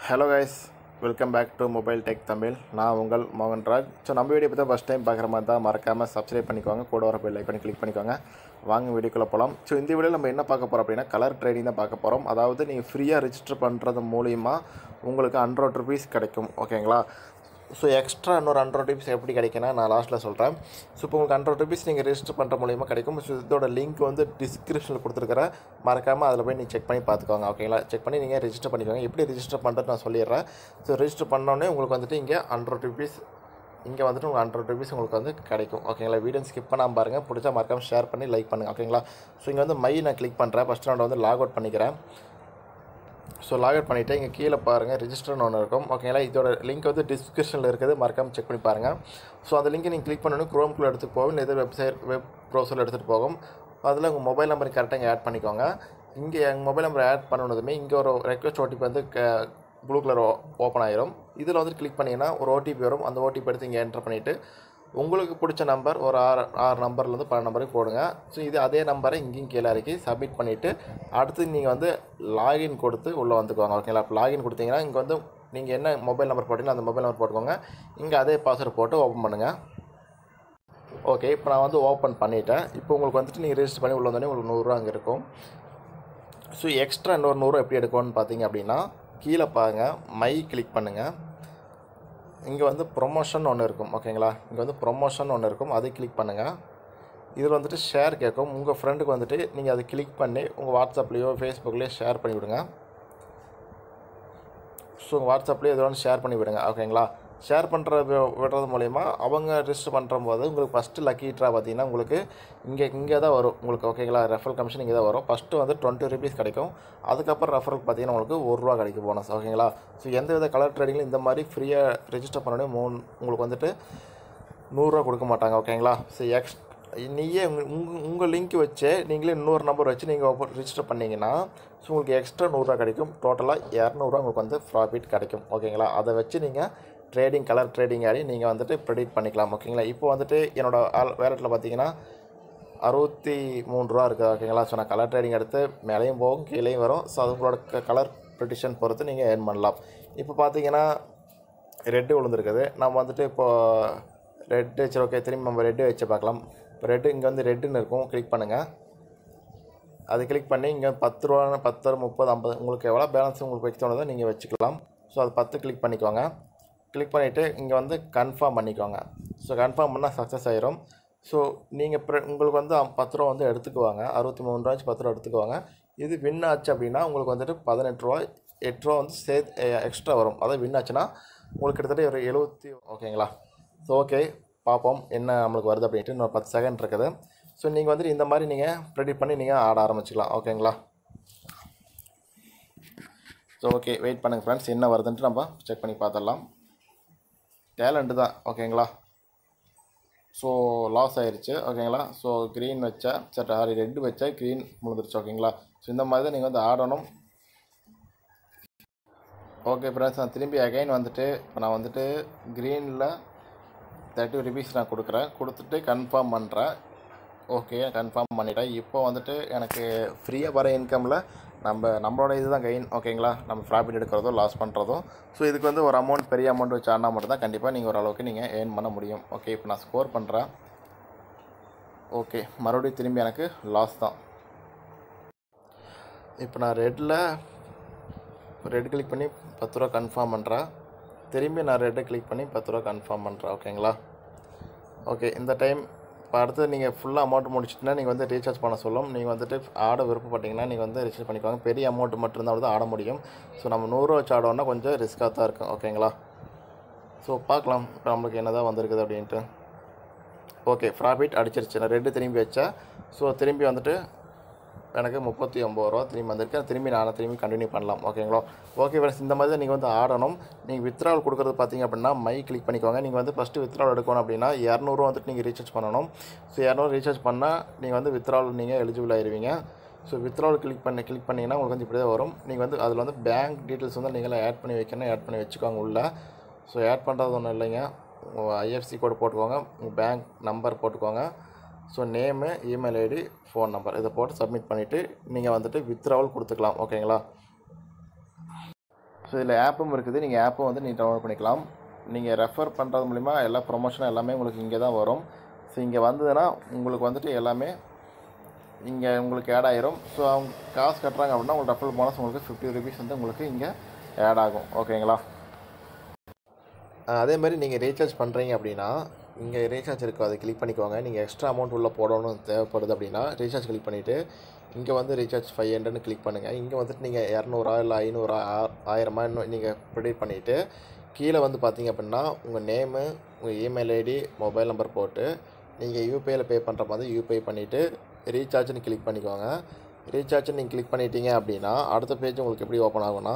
hello guys welcome back to mobile tech Tamil நான் உங்கள் Mohanraj so நம்ம வீடியோ பற்றி ஃபஸ்ட் டைம் பார்க்குற மாதிரி தான் மறக்காமல் சப்ஸ்கிரைப் பண்ணிக்கோங்க கூட வர பெல் ஐக்கனை கிளிக் பண்ணிக்கோங்க வாங்க வீடியோக்குள்ளே போகலாம் ஸோ இந்த வீடியோவில் நம்ம என்ன பார்க்க போகிறோம் அப்படின்னா கலர் ட்ரேடிங் தான் பார்க்க போகிறோம் அதாவது நீங்கள் ஃப்ரீயாக ரிஜிஸ்டர் பண்ணுறது மூலிமா உங்களுக்கு ஹண்ட்ரட் ருபீஸ் கிடைக்கும் ஓகேங்களா ஸோ எக்ஸ்ட்ரா இன்னொரு ஹண்ட்ரட் ருபீஸ் எப்படி கிடைக்குன்னா நான் லாஸ்ட்டில் சொல்கிறேன் ஸோ இப்போ உங்களுக்கு ஹண்ட்ரட் ருபீஸ் நீங்கள் ரெஜிஸ்டர் பண்ணுற மூலியமாக கிடைக்கும் ஸோ இதோட லிங்க் வந்து டிஸ்கிரிப்ஷனில் கொடுத்துருக்கிறேன் மறக்காமல் அதில் போய் நீங்கள் செக் பண்ணி பார்த்துக்கோங்க ஓகேங்களா செக் பண்ணி நீங்கள் ரெஜிஸ்டர் பண்ணிக்கோங்க எப்படி ரெஜிஸ்டர் பண்ணுறது நான் சொல்லிடுறேன் ஸோ ரெஜிஸ்டர் பண்ணோடனே உங்களுக்கு வந்துட்டு இங்கே ஹண்ட்ரட் ருபீஸ் இங்கே வந்துட்டு உங்களுக்கு ஹண்ட்ரட் ருபீஸ் உங்களுக்கு வந்து கிடைக்கும் ஓகேங்களா வீடியோ ஸ்கிப் பண்ணாமல் பாருங்கள் பிடிச்சா மறக்காமல் ஷேர் பண்ணி லைக் பண்ணுங்கள் ஓகேங்களா ஸோ இங்கே வந்து மை நான் கிளிக் பண்ணுறேன் ஃபஸ்ட்டு நான் வந்து லாக் அவுட் பண்ணிக்கிறேன் ஸோ லாகவுட் பண்ணிவிட்டு இங்கே கீழே பாருங்கள் ரிஜிஸ்டர்னு ஒன்று இருக்கும் ஓகேங்களா இதோட லிங்க் வந்து டிஸ்கிரிப்ஷனில் இருக்குது மறக்காமல் செக் பண்ணி பாருங்கள் ஸோ அந்த லிங்கை நீங்கள் கிளிக் பண்ணணும் க்ரோம்குள்ளே எடுத்துகிட்டு போகும் இல்லை எதாவது வெப்சைட் வெப் ப்ரௌசரில் எடுத்துகிட்டு போகும் அதில் உங்கள் மொபைல் நம்பர் கரெக்டாக இங்கே ஆட் பண்ணிக்கோங்க இங்கே எங்கள் மொபைல் நம்பர் ஆட் பண்ணணுதுமே இங்கே ஒரு ரெக்வஸ்ட் ஓடிபி வந்து க ப்ளூ கலர் ஓப்பன் ஆயிரும் இதில் வந்து கிளிக் பண்ணிங்கன்னா ஒரு ஓடிபி வரும் அந்த ஓடிபி எடுத்து இங்கே என்டர் பண்ணிவிட்டு உங்களுக்கு பிடிச்ச நம்பர் ஒரு ஆறு ஆறு நம்பர்லேருந்து பல நம்பருக்கு போடுங்க ஸோ இது அதே நம்பரை இங்கேயும் கீழே இறக்கி சப்மிட் பண்ணிவிட்டு அடுத்து நீங்கள் வந்து லாகின் கொடுத்து உள்ளே வந்துக்குவாங்க ஓகேங்களா இப்போ லாகின் கொடுத்தீங்கன்னா இங்கே வந்து நீங்கள் என்ன மொபைல் நம்பர் போட்டிங்களோ அந்த மொபைல் நம்பர் போட்டுக்கோங்க இங்கே அதே பாஸ்வேர்டு போட்டு ஓப்பன் பண்ணுங்கள் ஓகே இப்போ நான் வந்து ஓப்பன் பண்ணிட்டேன் இப்போ உங்களுக்கு வந்துட்டு நீங்கள் ரெஜிஸ்டர் பண்ணி உள்ள வந்தோடனே உங்களுக்கு நூறுரூவா அங்கே இருக்கும் ஸோ எக்ஸ்ட்ரா இன்னொரு நூறுரூவா எப்படி எடுக்கணும்னு பார்த்தீங்க அப்படின்னா கீழே பாருங்கள் மை கிளிக் பண்ணுங்கள் இங்கே வந்து ப்ரொமோஷன் ஒன்று இருக்கும் ஓகேங்களா இங்கே வந்து ப்ரொமோஷன் ஒன்று இருக்கும் அதை கிளிக் பண்ணுங்கள் இதில் வந்துட்டு ஷேர் கேட்கும் உங்கள் ஃப்ரெண்டுக்கு வந்துட்டு நீங்கள் அதை கிளிக் பண்ணி உங்கள் வாட்ஸ்அப்லேயோ ஃபேஸ்புக்லேயோ ஷேர் பண்ணி விடுங்க ஸோ உங்கள் வாட்ஸ்அப்லேயே எதோ ஒன்று ஷேர் பண்ணி விடுங்க ஓகேங்களா ஷேர் பண்ணுற விடுறது மூலிமா அவங்க ரிஜிஸ்டர் பண்ணுற போது உங்களுக்கு ஃபஸ்ட்டு லக்கி ட்ரா பார்த்தீங்கன்னா உங்களுக்கு இங்கே இங்கே தான் வரும் உங்களுக்கு ஓகேங்களா ரெஃபரல் கமிஷன் இங்கே தான் வரும் ஃபஸ்ட்டு வந்து டுவெண்ட்டி ருபீஸ் கிடைக்கும் அதுக்கப்புறம் ரெஃபரல் பார்த்தீங்கன்னா உங்களுக்கு ஒரு ரூபா கிடைக்கும் போனஸ் ஓகேங்களா ஸோ எந்த வித கலர் ட்ரேடிங்லையும் இந்த மாதிரி ஃப்ரீயாக ரெஜிஸ்டர் பண்ணோடனே மூணு உங்களுக்கு வந்துட்டு நூறுரூவா கொடுக்க மாட்டாங்க ஓகேங்களா ஸோ எக்ஸ் நீயே உங்கள் உங்கள் லிங்க் வச்சு நீங்களே இன்னொரு நம்பர் வச்சு நீங்கள் ரிஜிஸ்டர் பண்ணிங்கன்னா ஸோ உங்களுக்கு எக்ஸ்ட்ரா நூறுரூவா கிடைக்கும் டோட்டலாக இரநூறுவா உங்களுக்கு வந்து ப்ராஃபிட் கிடைக்கும் ஓகேங்களா அதை வச்சு நீங்கள் ட்ரேடிங் கலர் ட்ரேடிங் ஆடி நீங்கள் வந்துட்டு ப்ரெடிக்ட் பண்ணிக்கலாம் ஓகேங்களா இப்போ வந்துட்டு என்னோடய ஆல் வேலட்டில் பார்த்தீங்கன்னா அறுபத்தி மூணு ரூபா இருக்குது ஓகேங்களா ஸோ நான் கலர் ட்ரேடிங் எடுத்து மேலேயும் போகும் கீழேயும் வரும் ஸோ அது உங்களோட க கலர் ப்ரிடிஷன் பொறுத்து நீங்கள் ஏர்ன் பண்ணலாம் இப்போ பார்த்தீங்கன்னா ரெட்டு விழுந்துருக்குது நம்ம வந்துட்டு இப்போது ரெட்டு சரி ஓகே திரும்பி நம்ம ரெட்டு வச்சு பார்க்கலாம் இப்போ ரெட்டு இங்கே வந்து ரெட்டுன்னு இருக்கும் கிளிக் பண்ணுங்கள் அது கிளிக் பண்ணி இங்கே பத்து ரூபா பத்து முப்பது ஐம்பது உங்களுக்கு எவ்வளோ பேலன்ஸ் உங்களுக்கு வைக்க தோணுதோ நீங்கள் வச்சுக்கலாம் ஸோ அது பத்து கிளிக் பண்ணிக்கோங்க கிளிக் பண்ணிவிட்டு இங்கே வந்து கன்ஃபார்ம் பண்ணிக்கோங்க ஸோ கன்ஃபார்ம் பண்ணால் சக்ஸஸ் ஆயிரும் ஸோ நீங்கள் ப்ர உங்களுக்கு வந்து அம்- பத்து ரூபா வந்து எடுத்துக்குவாங்க அறுபத்தி மூணு ரூபாச்சு பத்து ரூபா எடுத்துக்குவாங்க இது வின் ஆச்சு அப்படின்னா உங்களுக்கு வந்துட்டு பதினெட்டு ரூபா எட்டு ரூபா வந்து சே எக்ஸ்ட்ரா வரும் அதாவது வின் ஆச்சுன்னா உங்களுக்கு கிட்டத்தட்ட ஒரு எழுபத்தி ஓகேங்களா ஸோ ஓகே பார்ப்போம் என்ன நம்மளுக்கு வருது அப்படின்ட்டு இன்னொரு பத்து செகண்ட் இருக்குது ஸோ நீங்கள் வந்துட்டு இந்த மாதிரி நீங்கள் ப்ரெடிட் பண்ணி நீங்கள் ஆட ஆரம்பிச்சிக்கலாம் ஓகேங்களா ஸோ ஓகே வெயிட் பண்ணுங்கள் ஃப்ரெண்ட்ஸ் என்ன வருதுன்ட்டு நம்ம செக் பண்ணி பார்த்துடலாம் டேலண்ட்டு தான் ஓகேங்களா ஸோ லாஸ் ஆயிருச்சு ஓகேங்களா ஸோ க்ரீன் வச்சா சரி சாரி ரெட்டு வச்சா க்ரீன் முழுந்துருச்சு ஓகேங்களா ஸோ இந்த மாதிரி தான் நீங்கள் வந்து ஆடணும் ஓகே ஃப்ரெண்ட்ஸ் நான் திரும்பி அகைன் வந்துட்டு இப்போ நான் வந்துட்டு க்ரீனில் தேர்ட்டி ருபீஸ் நான் கொடுக்குறேன் கொடுத்துட்டு கன்ஃபார்ம் பண்ணுறேன் ஓகே கன்ஃபார்ம் பண்ணிட்டேன் இப்போ வந்துட்டு எனக்கு ஃப்ரீயாக வர இன்கமில் நம்ம நம்மளோட இதுதான் கெயின் ஓகேங்களா நம்ம ப்ராஃபிட் எடுக்கிறதோ லாஸ் பண்ணுறதோ ஸோ இதுக்கு வந்து ஒரு அமௌண்ட் பெரிய அமௌண்ட் வச்சு ஆடினா மட்டும் தான் கண்டிப்பாக நீங்கள் ஓரளவுக்கு நீங்கள் ஏர்ன் பண்ண முடியும் ஓகே இப்போ நான் ஸ்கோர் பண்ணுறேன் ஓகே மறுபடியும் திரும்பி எனக்கு லாஸ் தான் இப்போ நான் ரெட்டில் ரெட் கிளிக் பண்ணி பத்து ரூபா கன்ஃபார்ம் பண்ணுறேன் திரும்பி நான் ரெட்டை கிளிக் பண்ணி பத்து ரூபா கன்ஃபார்ம் பண்ணுறேன் ஓகேங்களா ஓகே இந்த டைம் இப்போ அடுத்து நீங்கள் ஃபுல்லாக அமௌண்ட் முடிச்சிட்டுனா நீங்கள் வந்து ரீசார்ஜ் பண்ண சொல்லும் நீங்கள் வந்துட்டு ஆட விருப்பப்பட்டீங்கன்னா நீங்கள் வந்து ரீசார்ஜ் பண்ணிக்கோங்க பெரிய அமௌண்ட் மட்டும் இருந்தால் தான் ஆட முடியும் ஸோ நம்ம நூறுரூவா வச்சு ஆடோன்னா கொஞ்சம் ரிஸ்க்காக தான் இருக்கும் ஓகேங்களா ஸோ பார்க்கலாம் இப்போ நம்மளுக்கு என்ன தான் வந்திருக்குது அப்படின்ட்டு ஓகே ப்ராஃபிட் அடிச்சிருச்சு நான் ரெண்டு திரும்பி வச்சா ஸோ திரும்பி வந்துட்டு எனக்கு முப்பத்தி ஒம்பது ரூபா திரும்பி வந்திருக்கு திரும்பி நான் திரும்பி கண்டினியூ பண்ணலாம் ஓகேங்களா ஓகே ஃப்ரெண்ட்ஸ் இந்த மாதிரி தான் நீங்கள் வந்து ஆடணும் நீங்கள் வித்ராவல் கொடுக்குறது பார்த்தீங்க அப்படின்னா மை கிளிக் பண்ணிக்கோங்க நீங்கள் வந்து ஃபஸ்ட்டு வித்ராவல் எடுக்கணும் அப்படின்னா இரநூறுவா வந்துட்டு நீங்கள் ரீசார்ஜ் பண்ணணும் ஸோ இரநூறு ரீசார்ஜ் பண்ணால் நீங்கள் வந்து வித்ராவல் நீங்கள் எலிஜிபிள் ஆயிருவீங்க ஸோ வித்ராவல் கிளிக் பண்ணி கிளிக் பண்ணிங்கன்னா உங்களுக்கு வந்து இப்படி தான் வரும் நீங்கள் வந்து அதில் வந்து பேங்க் டீட்டெயில்ஸ் வந்து நீங்களே ஆட் பண்ணி வைக்கணும் ஆட் பண்ணி வச்சுக்கோங்க உள்ள ஸோ ஆட் பண்ணுறது ஒன்றும் இல்லைங்க ஐஎஃப்சி கோடு போட்டுக்கோங்க உங்கள் பேங்க் நம்பர் போட்டுக்கோங்க so name email ID phone number இதை போட்டு சப்மிட் பண்ணிவிட்டு நீங்கள் வந்துட்டு வித்ராவல் கொடுத்துக்கலாம் ஓகேங்களா ஸோ இதில் ஆப்பும் இருக்குது நீங்கள் ஆப்பும் வந்து நீங்கள் டவுன்லோட் பண்ணிக்கலாம் நீங்கள் ரெஃபர் பண்ணுறது மூலிமா எல்லா ப்ரொமோஷனும் எல்லாமே உங்களுக்கு இங்கே தான் வரும் ஸோ இங்கே வந்ததுன்னா உங்களுக்கு வந்துட்டு எல்லாமே இங்கே உங்களுக்கு ஆட் ஆயிரும் ஸோ அவங்க காசு கட்டுறாங்க அப்படின்னா உங்களுக்கு ரெஃபரல் போனஸ் உங்களுக்கு ஃபிஃப்டி ருபீஸ் வந்து உங்களுக்கு இங்கே ஆட் ஆகும் ஓகேங்களா அதே மாதிரி நீங்கள் ரீசார்ஜ் பண்ணுறீங்க அப்படின்னா இங்கே ரீசார்ஜ் இருக்கும் அதை கிளிக் பண்ணிக்கோங்க நீங்கள் எக்ஸ்ட்ரா அமௌண்ட் உள்ளே போடணும் தேவைப்படுது அப்படின்னா ரீசார்ஜ் கிளிக் பண்ணிவிட்டு இங்கே வந்து ரீசார்ஜ் ஃபைவ் ஹண்ட்ரட்னு கிளிக் பண்ணுங்கள் இங்கே வந்துட்டு நீங்கள் இரநூறா இல்லை ஐநூறா ஆயிரமா இன்னும் நீங்கள் ப்ரிடிட் பண்ணிவிட்டு கீழே வந்து பார்த்தீங்க அப்படின்னா உங்கள் நேமு உங்கள் இமெயில் ஐடி மொபைல் நம்பர் போட்டு நீங்கள் யூபிஐயில் பே பண்ணுற மாதிரி யூபிஐ பண்ணிவிட்டு ரீசார்ஜ்னு கிளிக் பண்ணிக்கோங்க ரீசார்ஜ்னு நீங்கள் கிளிக் பண்ணிட்டீங்க அப்படின்னா அடுத்த பேஜ் உங்களுக்கு எப்படி ஓப்பன் ஆகும்னா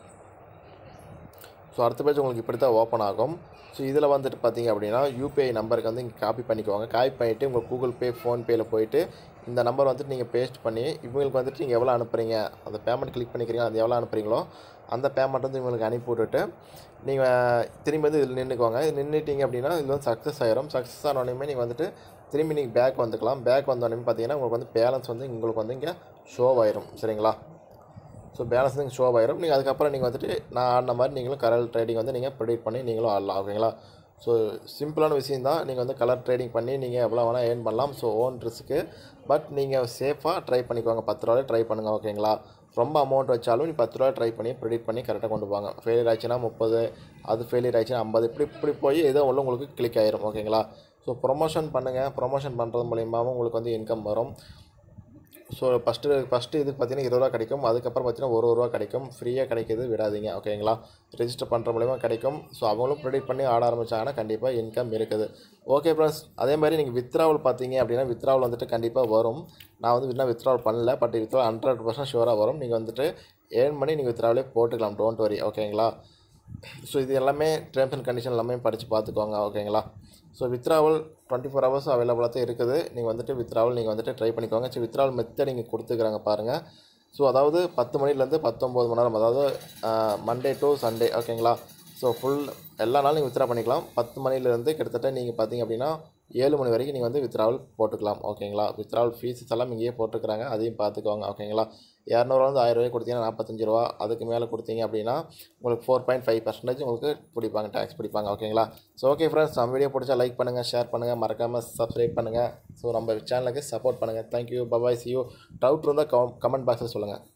ஸோ அடுத்த பேஜ் உங்களுக்கு இப்படி தான் ஓப்பன் ஆகும் ஸோ இதில் வந்துட்டு பார்த்தீங்க அப்படின்னா யூபிஐ நம்பருக்கு வந்து இங்கே காப்பி பண்ணிக்கோங்க காப்பி பண்ணிவிட்டு உங்கள் கூகுள் பே ஃபோன்பேயில் போயிட்டு இந்த நம்பர் வந்துட்டு நீங்கள் பேஸ்ட் பண்ணி இவங்களுக்கு வந்துட்டு நீங்கள் எவ்வளோ அனுப்புகிறீங்க அந்த பேமெண்ட் கிளிக் பண்ணிக்கிறீங்க அது எவ்வளோ அனுப்புகிறீங்களோ அந்த பேமெண்ட் வந்து இவங்களுக்கு அனுப்பி விட்டுட்டு நீங்கள் திரும்பி வந்து இதில் நின்றுக்குவாங்க இது நின்றுட்டீங்க அப்படின்னா இது வந்து சக்ஸஸ் ஆயிரும் சக்ஸஸ் ஆனோடனே நீங்கள் வந்துட்டு திரும்பி நீங்கள் பேக் வந்துக்கலாம் பேக் வந்தோடனே பார்த்தீங்கன்னா உங்களுக்கு வந்து பேலன்ஸ் வந்து உங்களுக்கு வந்து இங்கே ஷோ ஆயிரும் சரிங்களா ஸோ பேலன்ஸ் நீங்கள் ஷோ ஆயிரும் நீங்கள் அதுக்கப்புறம் நீங்கள் வந்துட்டு நான் ஆடின மாதிரி நீங்களும் கலர் ட்ரேடிங் வந்து நீங்கள் ப்ரெடிட் பண்ணி நீங்களும் ஆடலாம் ஓகேங்களா ஸோ சிம்பிளான விஷயம் தான் நீங்கள் வந்து கலர் ட்ரேடிங் பண்ணி நீங்கள் எவ்வளோ வேணால் ஏர்ன் பண்ணலாம் ஸோ ஓன் ரிஸ்க்கு பட் நீங்கள் சேஃபாக ட்ரை பண்ணிக்கோங்க பத்து ரூபாய் ட்ரை பண்ணுங்கள் ஓகேங்களா ரொம்ப அமௌண்ட் வச்சாலும் நீ பத்து ரூபா ட்ரை பண்ணி ப்ரெடிட் பண்ணி கரெக்டாக கொண்டு போவாங்க ஃபெயிலியர் ஆச்சுன்னா முப்பது அது ஃபெயிலியர் ஆச்சுன்னா ஐம்பது இப்படி இப்படி போய் ஏதோ உள்ள உங்களுக்கு கிளிக் ஆயிரும் ஓகேங்களா ஸோ ப்ரொமோஷன் பண்ணுங்கள் ப்ரொமோஷன் பண்ணுறது மூலியமாகவும் உங்களுக்கு வந்து இன்கம் வரும் ஸோ ஃபஸ்ட்டு ஃபஸ்ட்டு இதுக்கு பார்த்தீங்கன்னா இருபது ரூபா கிடைக்கும் அதுக்கப்புறம் பார்த்தீங்கன்னா ஒரு ரூபா கிடைக்கும் ஃப்ரீயாக கிடைக்கிது விடாதீங்க ஓகேங்களா ரெஜிஸ்டர் பண்ணுற மூலிமா கிடைக்கும் ஸோ அவங்களும் ப்ரெடிட் பண்ணி ஆட ஆரம்பிச்சாங்கன்னா கண்டிப்பாக இன்கம் இருக்குது ஓகே ஃப்ரெண்ட்ஸ் அதே மாதிரி நீங்கள் வித்ராவல் பார்த்தீங்க அப்படின்னா வித்ராவல் வந்துட்டு கண்டிப்பாக வரும் நான் வந்து இன்னும் வித்ராவல் பண்ணல பட் வித்ரா ஹண்ட்ரட் பர்சன்ட் ஷூராக வரும் நீங்கள் வந்துட்டு ஏர்ன் பண்ணி நீங்கள் வித்ராவலே போட்டுக்கலாம் டோன்ட் வரி ஓகேங்களா ஸோ இது எல்லாமே டேர்ம்ஸ் அண்ட் கண்டிஷன் எல்லாமே படித்து பார்த்துக்கோங்க ஓகேங்களா so withdrawal twenty four hours அவைலபிளாக தான் இருக்குது நீங்கள் வந்துட்டு வித்ராவல் நீங்கள் வந்துட்டு ட்ரை பண்ணிக்கோங்க ஸோ வித்ராவல் மெத்தட் நீங்கள் கொடுத்துக்கிறாங்க பாருங்கள் ஸோ அதாவது பத்து மணிலேருந்து பத்தொம்போது மணி நேரம் அதாவது மண்டே டு சண்டே ஓகேங்களா ஸோ ஃபுல் எல்லா நாளும் நீங்கள் வித்ரா பண்ணிக்கலாம் பத்து மணிலேருந்து கிட்டத்தட்ட நீங்கள் பார்த்தீங்க அப்படின்னா ஏழு மணி வரைக்கும் நீங்கள் வந்து வித்ராவல் போட்டுக்கலாம் ஓகேங்களா வித்ராவல் ஃபீஸ் எல்லாம் இங்கேயே போட்டுக்கிறாங்க அதையும் பார்த்துக்கோங்க ஓகேங்களா இரநூறுவா வந்து ஆயிரம் ரூபாய் கொடுத்தீங்கன்னா நாற்பத்தஞ்சு ரூபா அதுக்கு மேலே கொடுத்தீங்க அப்படின்னா உங்களுக்கு ஃபோர் பாயிண்ட் ஃபைவ் பர்சன்டேஜ் உங்களுக்கு பிடிப்பாங்க டேக்ஸ் பிடிப்பாங்க ஓகேங்களா ஸோ ஓகே ஃப்ரெண்ட்ஸ் நம்ம வீடியோ பிடிச்சா லைக் பண்ணுங்கள் ஷேர் பண்ணுங்கள் மறக்காமல் சப்ஸ்கிரைப் பண்ணுங்கள் ஸோ நம்ம சேனலுக்கு சப்போர்ட் பண்ணுங்கள் thank you bye bye see you doubt இருந்தால் கமெண்ட் பாக்ஸில் சொல்லுங்கள்